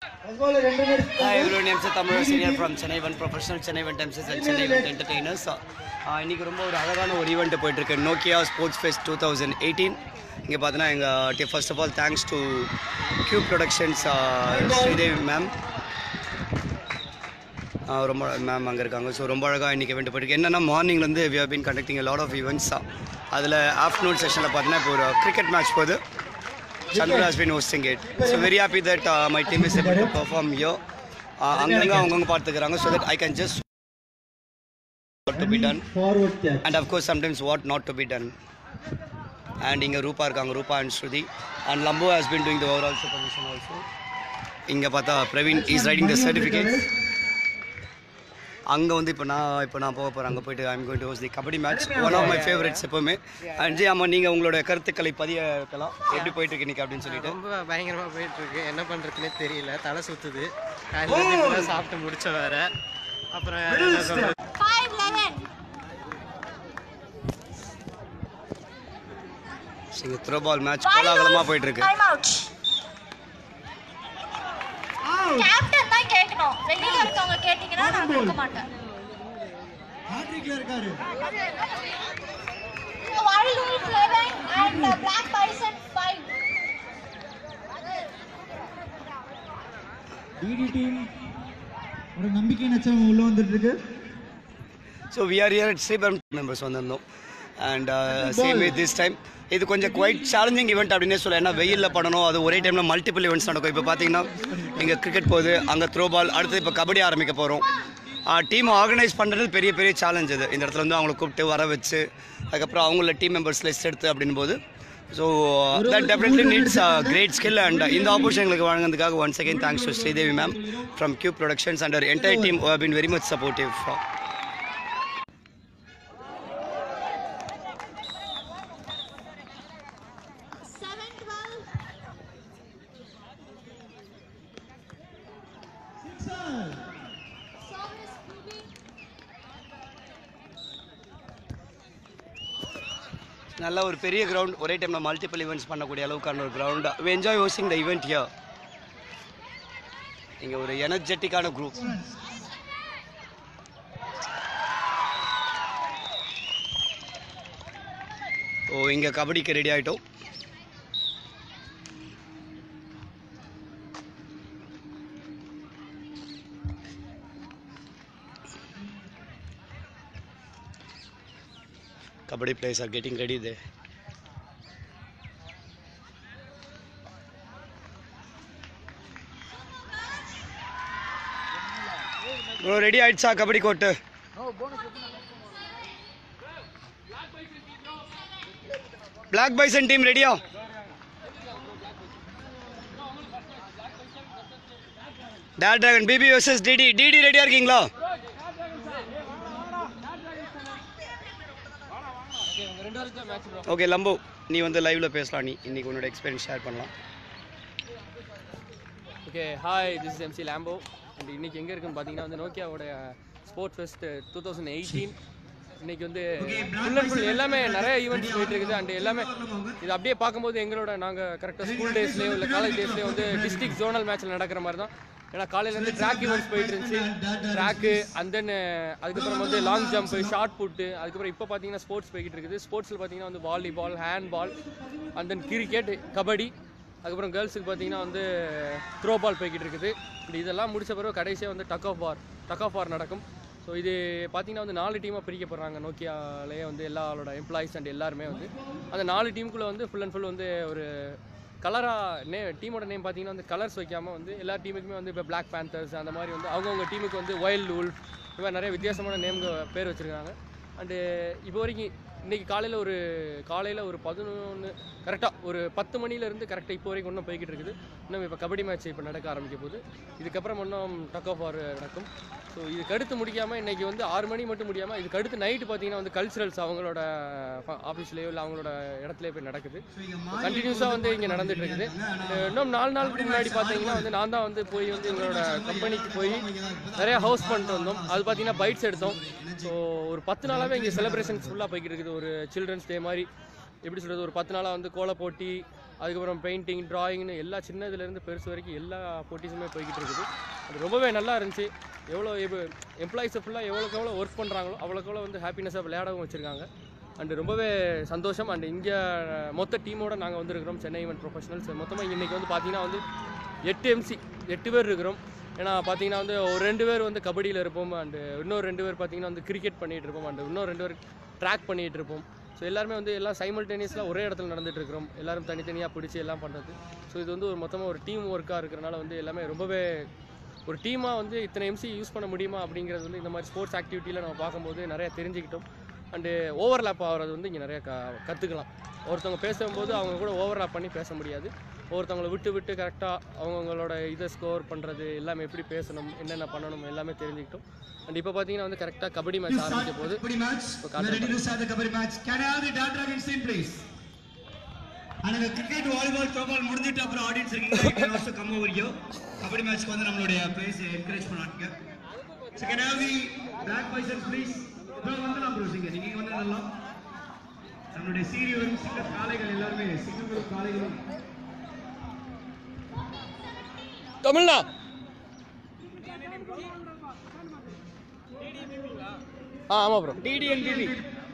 Hi everyone, I'm Tamil senior from Chennai One Professional, Chennai One MCs and Chennai One Entertainers. ஆஹ் இன்னைக்கு ரொம்ப ஒரு அழகான ஒரு event போயிட்டுருக்கு Nokia sports fest two thousand eighteen இங்கே பார்த்தீங்கன்னா எங்கள் first of all thanks to Q productions Sridevi ma'am ரொம்ப மேம் அங்கே இருக்காங்க ஸோ ரொம்ப அழகாக இன்றைக்கி event போயிருக்கு என்னென்னா மார்னிங்லேருந்து we have been conducting lot of events அதில் ஆஃப்டர்நூன் செஷனில் பார்த்தீங்கன்னா இப்போ ஒரு கிரிக்கெட் மேட்ச் போகுது Chandra has been hosting it. So very happy that uh, my team is able to perform here. Uh, அங்கங்க அவங்கவுங்க பார்த்துக்கிறாங்க so that I can just what to be done forward catch. and of course sometimes what not to be done and இங்கே ரூபா இருக்காங்க Rupa and Shruti and Lambu has been doing the overall supervision also இங்கே பார்த்தா Praveen is writing the certificates அங்கே வந்து இப்போ நான் இப்போ நான் போக போகிறேன் அங்கே போயிட்டு I'm going to host the kabaddi match one of my favourites எப்போவுமே அண்ட் ஜி ஆமாம் நீங்கள் உங்களோட கருத்துக்களை பதிய வைக்கலாம் எப்படி போயிட்டு இருக்கு இன்னைக்கு அப்படின்னு சொல்லிட்டு ரொம்ப பயங்கரமாக போயிட்டு இருக்கு என்ன பண்ணுறதுனே தெரியல தலை சுத்துது காலையில இருந்து இப்பதான் சாப்பிட்டு முடிச்ச வேற அப்புறம் என்ன சொல்றது? Five eleven. இங்கே த்ரோ பால் மேட்ச் கோலாகலமாக போயிட்டு இருக்கு Time out. கேப்டன் தான் கேட்கணும் வெளியில இருக்கவங்க கேட்டீங்கன்னா நான் கொடுக்க மாட்டேன் Hat-trick ல இருக்காரு. Wild Wolf 11 and uh, Black Bison 5. DD team ஒரு நம்பிக்கை நச்சம் உள்ள வந்துட்டு இருக்கு ஸோ வி ஆர் இயர் ஸ்ரீபரம் மெம்பர்ஸ் வந்திருந்தோம் அண்ட் சேம் திஸ் டைம் இது கொஞ்சம் குவைட் சேலஞ்சிங் ஈவெண்ட் அப்படின்னே சொல்ல ஏன்னா வெயிலில் பண்ணணும் அது ஒரே டைமில் மல்டிபிள் ஈவெண்ட்ஸ் நடக்கும் இப்போ பார்த்தீங்கன்னா இங்கே கிரிக்கெட் போகுது அங்கே த்ரோ பால் அடுத்து இப்போ கபடி ஆரம்பிக்க போகிறோம் டீம் ஆர்கனைஸ் பண்ணுறது பெரிய பெரிய சேலஞ்ச் இது இந்த இடத்துல வந்து அவங்கள கூப்பிட்டு வர வச்சு அதுக்கப்புறம் அவங்கள டீம் மெம்பர்ஸ் லிஸ்ட் எடுத்து அப்படின் போது so that definitely needs great skill and இந்த ஆப்பர்ச்சுனிட்டி எங்களுக்கு வழங்குறதுக்காக once again thanks to Sridevi ma'am from Q productions and entire team been very much supportive Seven twelve. Service moving. நல்ல ஒரு பெரிய கிரவுண்ட் ஒரே டைமில் மல்டிபிள் ஈவெண்ட்ஸ் பண்ணக்கூடிய அளவுக்கான ஒரு ground we enjoy hosting the event here இங்கே ஒரு எனர்ஜெட்டிக்கான குரூப் ஓ இங்கே கபடிக்கு ரெடி ஆகிட்டோம் kabadi players are getting ready there bro ready ஆயிடுச்சா kabaddi court black bison team ரெடியா dare dragon BB versus DD DD ரெடியா இருக்கீங்களா ஓகே லம்பு நீ வந்து லைவ்ல பேசலாம் நீ இன்னைக்கு உன்னோட எக்ஸ்பீரியன்ஸ் ஷேர் பண்ணலாம் okay hi this is MC Lambo and இன்னைக்கு எங்கே இருக்குன்னு பார்த்தீங்கன்னா வந்து நோக்கியாவோட sport fest two thousand eighteen இன்னைக்கு வந்து ஃபுல் அண்ட் ஃபுல் எல்லாமே நிறைய ஈவெண்ட்ஸ் போயிட்டு இருக்குது அண்ட் எல்லாமே இது அப்படியே பார்க்கும்போது எங்களோட நாங்கள் கரெக்டாக ஸ்கூல் டேஸ்லேயோ இல்லை காலேஜ் டேஸ்லேயோ வந்து டிஸ்ட்ரிக்ட் ஜோனல் மேட்ச்சில் நடக்கிற மாதிரி தான் ஏன்னா காலையிலேருந்து ட்ராக் ஈவெண்ட்ஸ் போயிட்டு இருந்துச்சு ட்ராக்கு அண்ட் தென் அதுக்கப்புறம் வந்து லாங் ஜம்ப் ஷார்ட் புட்டு அதுக்கப்புறம் இப்போ பார்த்தீங்கன்னா ஸ்போர்ட்ஸ் போய்கிட்டு இருக்குது ஸ்போர்ட்ஸில் பார்த்தீங்கன்னா வந்து volleyball hand ball and then cricket kabaddi அதுக்கப்புறம் கேர்ள்ஸுக்கு பார்த்தீங்கன்னா வந்து த்ரோ பால் போய்கிட்டு இருக்குது இப்படி இதெல்லாம் முடிச்ச பிறகு கடைசியாக வந்து டக் ஆஃப் வார் டக் ஆஃப் வார் நடக்கும் ஸோ இது பார்த்தீங்கன்னா வந்து நாலு டீமாக பிரிக்கப்படுறாங்க நோக்கியாலேயே வந்து எல்லாரோட எம்ப்ளாயிஸ் அண்ட் எல்லாருமே வந்து அந்த நாலு டீமுக்குள்ளே வந்து ஃபுல் அண்ட் ஃபுல் வந்து ஒரு கலராக நே டீமோட நேம் பார்த்தீங்கன்னா வந்து கலர்ஸ் வைக்காமல் வந்து எல்லா டீமுக்குமே வந்து இப்போ Black Panthers அந்த மாதிரி வந்து அவங்கவுங்க டீமுக்கு வந்து வைல்ட் உல்ஃப் இந்த மாதிரி நிறைய வித்தியாசமான நேம் பேர் வச்சுருக்காங்க அண்டு இப்போ வரைக்கும் இன்றைக்கி காலையில் ஒரு காலையில் ஒரு பதினொன்று கரெக்டாக ஒரு பத்து மணிலேருந்து கரெக்டாக இப்போ வரைக்கும் இன்னும் போய்கிட்டு இருக்குது இன்னும் இப்போ கபடி மேட்ச் இப்போ நடக்க ஆரம்பிக்க போகுது இதுக்கப்புறம் இன்னும் டக் ஆஃப் வார் நடக்கும் ஸோ இதுக்கு அடுத்து முடிக்காமல் இன்றைக்கி வந்து ஆறு மணி மட்டும் முடியாமல் இதுக்கு அடுத்து நைட்டு பார்த்தீங்கன்னா வந்து கல்ச்சுரல்ஸ் அவங்களோட ஆஃபீஸ்லேயோ இல்லை அவங்களோட இடத்துலயே போய் நடக்குது கண்டினியூஸாக வந்து இங்கே நடந்துட்டு இருக்குது அஹ் இன்னும் நாலு நாளுக்கு முன்னாடி பார்த்தீங்கன்னா வந்து நான் தான் வந்து போய் வந்து எங்களோட கம்பெனிக்கு போய் நிறைய ஹவுஸ் பண்ணிட்டு வந்தோம் அது பார்த்தீங்கன்னா பைட்ஸ் எடுத்தோம் ஸோ ஒரு பத்து நாளாகவே இங்கே செலிப்ரேஷன்ஸ் ஃபுல்லாக போய்கிட்டு இருக்குது ஒரு சில்ட்ரன்ஸ் டே மாதிரி எப்படி சொல்கிறது ஒரு பத்து நாளாக வந்து கோல போட்டி அதுக்கப்புறம் பெயிண்டிங் டிராயிங்னு எல்லா சின்னதுலேருந்து பெருசு வரைக்கும் எல்லா போட்டிஸுமே போய்கிட்டு இருக்குது அது ரொம்பவே நல்லா இருந்துச்சு எவ்வளோ இப்போ எம்ப்ளாயிஸை ஃபுல்லாக எவ்வளோக்கு எவ்வளோ ஒர்க் பண்ணுறாங்களோ அவ்வளோக்கு எவ்வளோ வந்து ஹாப்பினஸாக விளையாடவும் வச்சுருக்காங்க அண்டு ரொம்பவே சந்தோஷம் அண்ட் இங்கே மொத்த டீமோட நாங்கள் வந்திருக்கிறோம் சென்னை ஈவென்ட் ப்ரொஃபஷனல்ஸ் மொத்தமாக இன்றைக்கி வந்து பார்த்தீங்கன்னா வந்து எட்டு எம்சி எட்டு பேர் இருக்கிறோம் ஏன்னா பார்த்தீங்கன்னா வந்து ஒரு ரெண்டு பேர் வந்து கபடியில் இருப்போம் அண்டு இன்னொரு ரெண்டு பேர் பார்த்தீங்கன்னா வந்து கிரிக்கெட் பண்ணிகிட்டு இருப்போம் அண்டு இன்னொரு ரெண்டு பேர் ட்ராக் பண்ணிகிட்டு இருப்போம் ஸோ எல்லாருமே வந்து எல்லாம் சைமல்டேனியஸில் ஒரே இடத்துல நடந்துட்டு இருக்கிறோம் எல்லாரும் தனித்தனியாக பிடிச்சி எல்லாம் பண்ணுறது ஸோ இது வந்து ஒரு மொத்தமாக ஒரு டீம் ஒர்க்காக இருக்கிறனால வந்து எல்லாமே ரொம்பவே ஒரு டீமாக வந்து இத்தனை எம்சி யூஸ் பண்ண முடியுமா அப்படிங்கிறது வந்து இந்த மாதிரி ஸ்போர்ட்ஸ் ஆக்டிவிட்டியில் நம்ம பார்க்கும்போது நிறைய தெரிஞ்சுக்கிட்டோம் அண்டு ஓவர்லேப் ஆகிறது வந்து இங்கே நிறைய க கற்றுக்கலாம் ஒருத்தவங்க பேசும்போது அவங்க கூட ஓவர்லேப் பண்ணி பேச முடியாது ஒருத்தவங்களை விட்டு விட்டு கரெக்டாக அவங்கவுங்களோட இதை ஸ்கோர் பண்ணுறது எல்லாமே எப்படி பேசணும் என்னென்ன பண்ணணும் எல்லாமே தெரிஞ்சுக்கிட்டோம் அண்ட் இப்போ பார்த்தீங்கன்னா வந்து கரெக்டாக கபடி மேட்ச் ஆரம்பிக்க போது Kabaddi match. இப்போ We are ready to start the Kabaddi match. Can I have the Dad Dragons team, please? அங்க கிரிக்கெட் வாலிபால் த்ரோபால் முடிஞ்சிட்டு அப்புறம் ஆடியன்ஸ் இருக்கீங்க you can also come over here kabaddi மேட்ச்க்கு வந்து நம்மளுடைய பிளேஸ் என்கரேஜ் பண்ணாங்க so can I have the black bisons please bro வந்துடலாம் bro சிங்க நீங்க வந்து நல்லா நம்மளுடைய சீரியரும் சிங்க காளைகள் எல்லாருமே சிங்கங்களும் காளைகளும் தமிழ்னா ஆ ஆமாம் ப்ரோ டிடிஎன்பிபி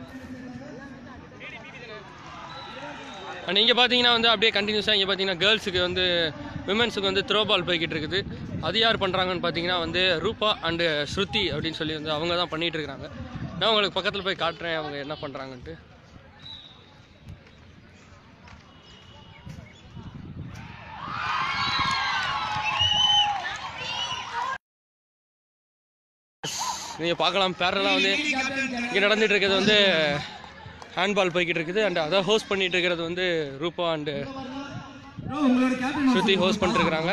அண்ட் இங்கே பார்த்தீங்கன்னா வந்து அப்படியே கண்டினியூஸாக இங்கே பார்த்தீங்கன்னா கேர்ள்ஸுக்கு வந்து விமன்ஸுக்கு வந்து த்ரோ பால் போய்கிட்டு இருக்குது அது யார் பண்ணுறாங்கன்னு பார்த்தீங்கன்னா வந்து ரூபா அண்டு ஸ்ருதி அப்படின்னு சொல்லி வந்து அவங்க தான் பண்ணிகிட்டு இருக்கிறாங்க நான் உங்களுக்கு பக்கத்தில் போய் காட்டுறேன் அவங்க என்ன பண்ணுறாங்கன்ட்டு நீங்கள் பார்க்கலாம் பேரலாக வந்து இங்கே நடந்துட்டு இருக்கிறது வந்து ஹேண்ட்பால் போய்கிட்டு இருக்குது அண்ட் அதை ஹோஸ்ட் பண்ணிட்டு இருக்கிறது வந்து ரூபா அண்டு ப்ரோ உங்களோட கேப்டன் ஸ்ருதி ஹோஸ்ட் பண்ணிருக்கிறாங்க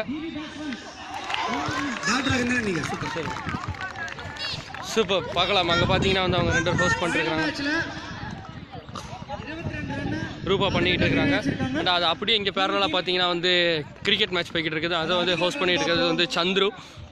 டாட் டிராகன் தானே நீங்க சூப்பர் சரி சூப்பர் பார்க்கலாம் அங்கே பார்த்தீங்கன்னா வந்து அவங்க ரெண்டு பேரும் ஹோஸ்ட் பண்ணிருக்கிறாங்க மேட்ச்ல ரூபா பண்ணிக்கிட்டு இருக்காங்க அண்ட் அது அப்படியே இங்கே பேரலாக பார்த்தீங்கன்னா வந்து கிரிக்கெட் மேட்ச் போய்கிட்டு இருக்குது அதை வந்து ஹோஸ்ட் பண்ணிட்டு இருக்கிறது வந்து சந்துரு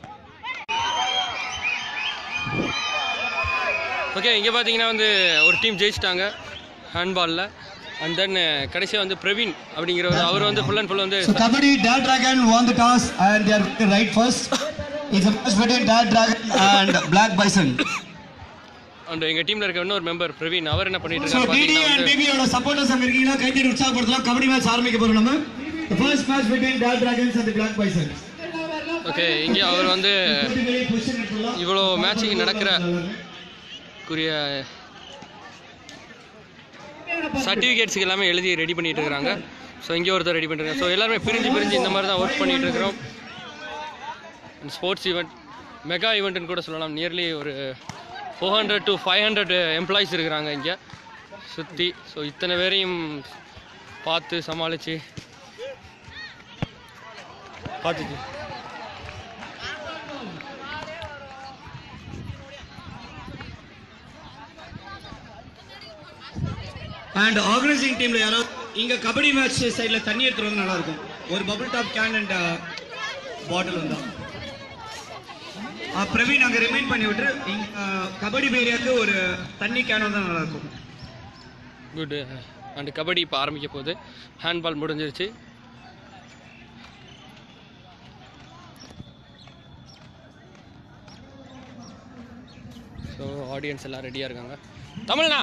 ஓகே இங்கே பார்த்தீங்கன்னா வந்து ஒரு டீம் ஜெயிச்சிட்டாங்க ஹேண்ட்பாலில் அண்ட் தென் கடைசியாக வந்து பிரவீன் அப்படிங்கிறவர் அவர் வந்து ஃபுல் அண்ட் ஃபுல் வந்து So Kabaddi, Dad Dragon won the toss and they are right first. It's a match between Dad Dragon and Black Bison. And எங்கள் டீமில் இருக்க இன்னொரு மெம்பர் பிரவீன் அவர் என்ன பண்ணிட்டு So இருக்காரு DD பார்த்தீங்கன்னா and வந்து BB யோட supporters அங்க இருக்கீங்களா கைத்தட்டி உற்சாகப்படுத்தலாம் கபடி மேட்ச் ஆரம்பிக்க போறோம் நம்ம The first match between Dad Dragons and the Black Bison. Okay இங்கே அவர் வந்து Position எடுத்துடலாம். இவ்வளோ மேட்சிங் நடக்கிற குறிய சர்டிஃபிகேட்ஸுக்கு எல்லாமே எழுதி ரெடி பண்ணிட்டு இருக்கிறாங்க ஸோ இங்கே ஒருத்தர் ரெடி பண்ணிருக்காங்க ஸோ எல்லாருமே பிரிஞ்சு பிரிஞ்சு இந்த மாதிரி தான் ஒர்க் பண்ணிட்டு இருக்கிறோம் ஸ்போர்ட்ஸ் ஈவெண்ட் மெகா ஈவெண்ட்னு கூட சொல்லலாம் நியர்லி ஒரு four hundred to five hundred employees இருக்கிறாங்க இங்கே சுற்றி ஸோ இத்தனை பேரையும் பார்த்து சமாளித்து பார்த்துச்சு அண்ட் ஆர்கனைசிங் டீம்ல யாராவது இங்க கபடி மேட்ச் சைடுல தண்ணி எடுத்துட்டு வந்து நல்லா இருக்கும் ஒரு bubble top can and bottle வந்தா ஆ, பிரவீன் அங்க ரிமைண்ட் பண்ணி விட்டு இங்க ஆ, கபடி ஏரியாவுக்கு ஒரு தண்ணி கேன் வந்தா நல்லா இருக்கும் குட் அண்ட் கபடி இப்போ ஆரம்பிக்க போகுது ஹேண்ட்பால் முடிஞ்சிருச்சு ஸோ ஆடியன்ஸ் எல்லாம் ரெடியாக இருக்காங்க தமிழ்னா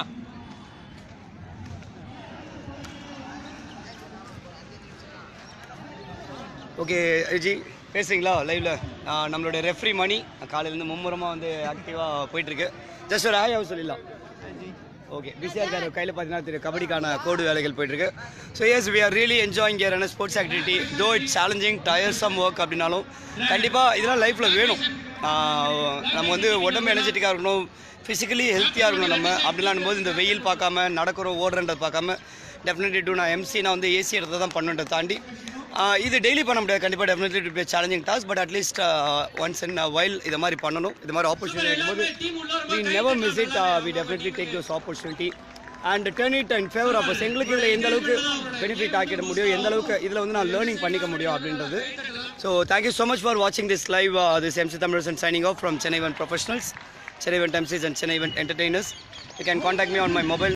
ஓகே ஜி பேசுறீங்களா லைவ்ல நம்மளுடைய ரெஃப்ரி மணி காலையிலேருந்து மும்முரமாக வந்து ஆக்டிவாக போயிட்டுருக்கு ஜஸ்ட் ஒரு ஹாய் சொல்லிடலாம் ஓகே பிஸியாக இருக்காரு கையில் பார்த்தீங்கன்னா தெரியும் கபடிக்கான கோடு வேலைகள் போயிட்டுருக்கு so yes we are really enjoying here and sports activity though it challenging tiresome work அப்படின்னாலும் கண்டிப்பாக இதெல்லாம் லைஃப்பில் வேணும் ஆஹ் நம்ம வந்து உடம்பு எனர்ஜெட்டிக்காக இருக்கணும் ஃபிசிக்கலி ஹெல்த்தியாக இருக்கணும் நம்ம அப்படிலாம் போது இந்த வெயில் பார்க்காம நடக்கிறோம் ஓடுறன்றதை பார்க்காம டெஃபினெட்லி டூ நான் எம்சி நான் வந்து ஏசி இடத்த தான் பண்ணுன்றதை தாண்டி ஆஹ் இது டெய்லி பண்ண முடியாது கண்டிப்பாக definitely it be challenging task but at least once in while இது மாதிரி பண்ணணும் இது மாதிரி ஆப்பர்ச்சுனிட்டி இருக்கும்போது we never miss it we definitely take those opportunity and turn it and favour of எங்களுக்கு இதில் எந்த அளவுக்கு பெனிஃபிட் ஆக்கிட முடியும் எந்த அளவுக்கு இதில் வந்து நான் லேர்னிங் பண்ணிக்க முடியும் அப்படின்றது so thank you so much for வாட்சிங் this live this MC Tamil signing off from Chennai event professionals Chennai event MCs and Chennai event entertainers you can contact me on my mobile